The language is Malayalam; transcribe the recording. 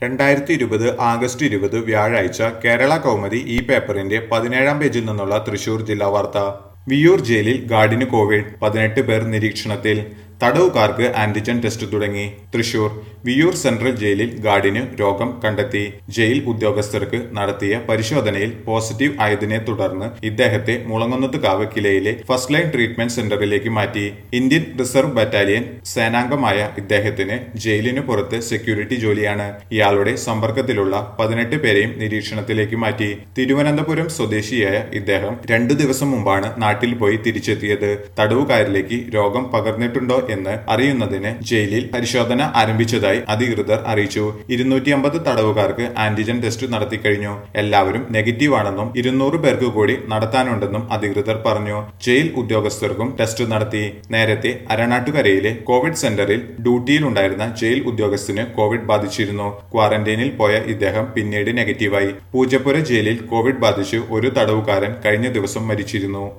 രണ്ടായിരത്തി ഇരുപത് ആഗസ്റ്റ് ഇരുപത് വ്യാഴാഴ്ച കേരള കൗമുദി ഈ പേപ്പറിന്റെ പതിനേഴാം പേജിൽ നിന്നുള്ള തൃശൂർ ജില്ലാ വാർത്ത വിയൂർ ജയിലിൽ ഗാർഡിന് കോവിഡ് പതിനെട്ട് പേർ നിരീക്ഷണത്തിൽ തടവുകാർക്ക് ആന്റിജൻ ടെസ്റ്റ് തുടങ്ങി തൃശൂർ വിയൂർ സെൻട്രൽ ജയിലിൽ ഗാർഡിന് രോഗം കണ്ടെത്തി ജയിൽ ഉദ്യോഗസ്ഥർക്ക് നടത്തിയ പരിശോധനയിൽ പോസിറ്റീവ് ആയതിനെ തുടർന്ന് ഇദ്ദേഹത്തെ മുളങ്ങുന്നത്തുകാവ് കിലയിലെ ഫസ്റ്റ് ലൈൻ ട്രീറ്റ്മെന്റ് സെന്ററിലേക്ക് മാറ്റി ഇന്ത്യൻ റിസർവ് ബറ്റാലിയൻ സേനാംഗമായ ഇദ്ദേഹത്തിന് ജയിലിനു പുറത്ത് സെക്യൂരിറ്റി ജോലിയാണ് ഇയാളുടെ സമ്പർക്കത്തിലുള്ള പതിനെട്ട് പേരെയും നിരീക്ഷണത്തിലേക്ക് മാറ്റി തിരുവനന്തപുരം സ്വദേശിയായ ഇദ്ദേഹം രണ്ടു ദിവസം മുമ്പാണ് നാട്ടിൽ പോയി തിരിച്ചെത്തിയത് തടവുകാരിലേക്ക് രോഗം പകർന്നിട്ടുണ്ടോ എന്ന് അറിയുന്നതിന് ജയിലിൽ പരിശോധന ആരംഭിച്ചതായി അധികൃതർ അറിയിച്ചു ഇരുന്നൂറ്റി അമ്പത് തടവുകാർക്ക് ആന്റിജൻ ടെസ്റ്റ് നടത്തിക്കഴിഞ്ഞു എല്ലാവരും നെഗറ്റീവ് ആണെന്നും ഇരുന്നൂറ് പേർക്ക് കൂടി നടത്താനുണ്ടെന്നും അധികൃതർ പറഞ്ഞു ജയിൽ ഉദ്യോഗസ്ഥർക്കും ടെസ്റ്റ് നടത്തി നേരത്തെ അരണാട്ടുകരയിലെ കോവിഡ് സെന്ററിൽ ഡ്യൂട്ടിയിലുണ്ടായിരുന്ന ജയിൽ ഉദ്യോഗസ്ഥന് കോവിഡ് ബാധിച്ചിരുന്നു ക്വാറന്റൈനിൽ പോയ ഇദ്ദേഹം പിന്നീട് നെഗറ്റീവായി പൂജപ്പുര ജയിലിൽ കോവിഡ് ബാധിച്ച് ഒരു തടവുകാരൻ കഴിഞ്ഞ ദിവസം മരിച്ചിരുന്നു